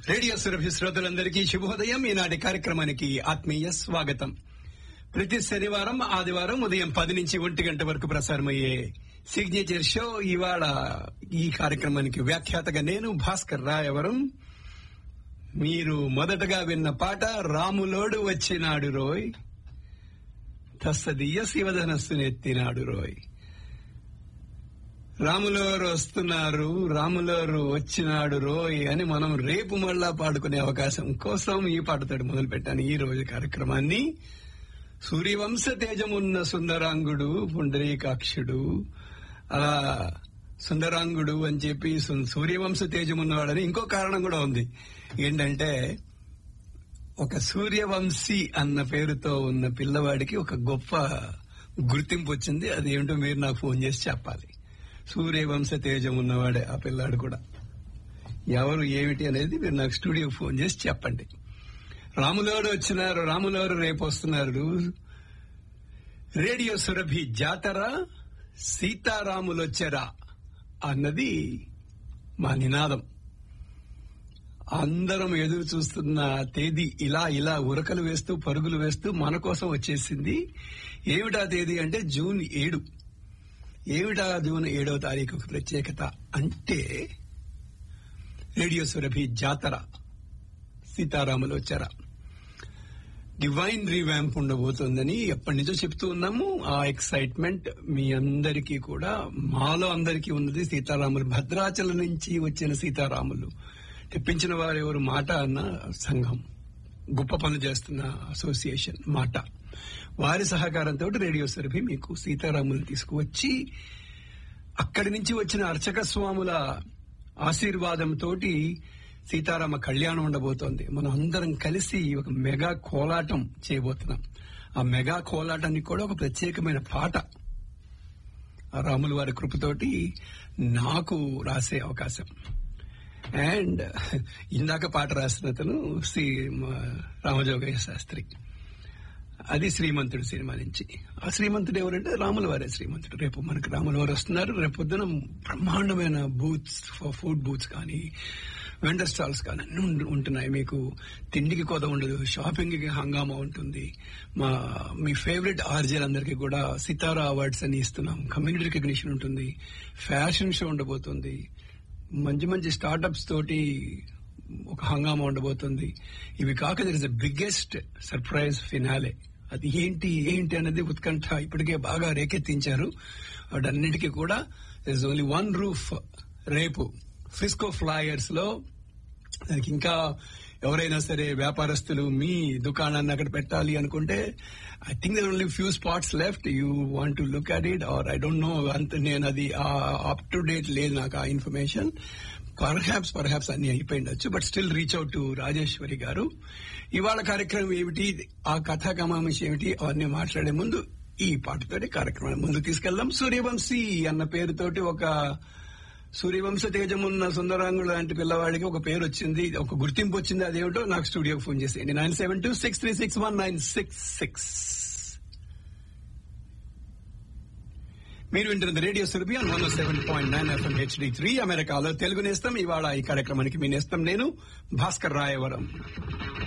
radio Surabhi శ్రోతలందరికీ శుభోదయం ఈనాటి కార్యక్రమానికి ఆత్మీయ స్వాగతం ప్రతి శనివారం ఆదివారం ఉదయం పది నుంచి ఒంటి గంట వరకు ప్రసారమయ్యే సిగ్నేచర్ షో ఇవాళ ఈ కార్యక్రమానికి వ్యాఖ్యాతగా నేను భాస్కర్ రాయవరం మీరు మొదటగా విన్న పాట రాములోడు వచ్చినాడు రోయ్ తస్సదీయ శివధనస్సు నెత్తినాడు రోయ్ రాములోరు వస్తున్నారు రాములోరు వచ్చినాడు రోయ్ అని మనం రేపు మళ్ళా పాడుకునే అవకాశం కోసం ఈ పాటతో మొదలు పెట్టాను ఈ రోజు కార్యక్రమాన్ని సూర్యవంశ తేజమున్న సుందరాంగుడు పుండరీకాక్షుడు అలా సుందరాంగుడు అని చెప్పి సు- సూర్యవంశ తేజమున్నవాడని ఇంకో కారణం కూడా ఉంది ఏంటంటే ఒక సూర్యవంశీ అన్న పేరుతో ఉన్న పిల్లవాడికి ఒక గొప్ప గుర్తింపు వచ్చింది అది ఏమిటో మీరు నాకు ఫోన్ చేసి చెప్పాలి సూర్యవంశ తేజం ఉన్నవాడే ఆ పిల్లాడు కూడా ఎవరు ఏమిటి అనేది మీరు నాకు స్టూడియో ఫోన్ చేసి చెప్పండి రాములోరు వచ్చినారు రాములోరు రేపు వస్తున్నారు రేడియో సురభి జాతర సీతారాములు వచ్చారా అన్నది మా నినాదం అందరం ఎదురు చూస్తున్న తేదీ ఇలా ఇలా ఉరకలు వేస్తూ పరుగులు వేస్తూ మన కోసం వచ్చేసింది ఏమిటా తేదీ అంటే జూన్ ఏడు ఏమిటా జూన్ ఏడవ తారీఖు ప్రత్యేకత అంటే రేడియో సురభి జాతర సీతారాములు వచ్చారా డివైన్ రీవ్యాంప్ ఉండబోతోందని ఎప్పటి నుంచో చెప్తూ ఉన్నాము ఆ ఎక్సైట్మెంట్ మీ అందరికీ కూడా మాలో అందరికీ ఉన్నది సీతారాములు భద్రాచలం నుంచి వచ్చిన సీతారాములు తెప్పించిన వారు ఎవరు మాట అన్న సంఘం గొప్ప పనులు చేస్తున్న అసోసియేషన్ మాట వారి సహకారంతో రేడియో సర్భి మీకు సీతారాములు తీసుకువచ్చి అక్కడి నుంచి వచ్చిన అర్చక స్వాముల ఆశీర్వాదంతో సీతారామ కళ్యాణం ఉండబోతోంది మనం అందరం కలిసి ఒక మెగా కోలాటం చేయబోతున్నాం ఆ మెగా కోలాటానికి కూడా ఒక ప్రత్యేకమైన పాట ఆ రాముల వారి కృపతోటి నాకు రాసే అవకాశం అండ్ ఇందాక పాట రాసిన అతను శ్రీ మ- రామజోగయ్య శాస్త్రి అది శ్రీమంతుడు సినిమా నుంచి ఆ శ్రీమంతుడు ఎవరంటే రాముల వారే శ్రీమంతుడు రేపు మనకు రాముల వారు వస్తున్నారు రేపు పొద్దున బ్రహ్మాండమైన బూత్స్ ఫుడ్ బూత్స్ కానీ వెండర్ స్టాల్స్ కానీ అన్ని ఉంటు- ఉంటున్నాయి మీకు తిండికి కొద ఉండదు షాపింగ్ కి హంగామా ఉంటుంది మా మీ ఫేవరెట్ ఆర్జీలందరికీ కూడా సితారా అవార్డ్స్ అని ఇస్తున్నాం కమ్యూనిటీ రికగ్నిషన్ ఉంటుంది ఫ్యాషన్ షో ఉండబోతుంది మంచి మంచి స్టార్టప్స్ తోటి ఒక హంగామా ఉండబోతుంది ఇవి కాక there is the biggest surprise finale అది ఏంటి ఏంటి అనేది ఉత్కంఠ ఇప్పటికే బాగా రేకెత్తించారు వాటన్నిటికీ కూడా ఇస్ ఓన్లీ వన్ రూఫ్ రేపు ఫిస్కో ఫ్లయర్స్ లో దానికి ఇంకా ఎవరైనా సరే వ్యాపారస్తులు మీ దుకాణాన్ని అక్కడ పెట్టాలి అనుకుంటే I think there only few spots left you want to look at it or I don't know అంత నేను అది అప్ టు డేట్ లేదు నాకు ఆ ఇన్ఫర్మేషన్ పర్హాప్స్ పర్హాప్స్ అన్ని అయిపోయిండొచ్చు but still reach out to Rajeshwari garu ఇవాళ కార్యక్రమం ఏమిటి ఆ కథా కమామిషి ఏమిటి అవన్నీ మాట్లాడే ముందు ఈ పాటతోటి కార్యక్రమాన్ని ముందు తీసుకెళ్దాం సూర్యవంశీ అన్న పేరుతోటి ఒక సూర్యవంశ తేజమున్న సుందరాంగుడు లాంటి పిల్లవాడికి ఒక పేరు వచ్చింది ఒక గుర్తింపు వచ్చింది అదేమిటో నాకు స్టూడియోకి ఫోన్ చేసేయండి nine seven two six three six one nine six six మీరు వింటున్నది radio Surabhi one one seven point nine FM HD three అమెరికాలో తెలుగు నేస్తం ఇవాళ ఈ కార్యక్రమానికి మీ నేస్తం నేను భాస్కర్ రాయవరం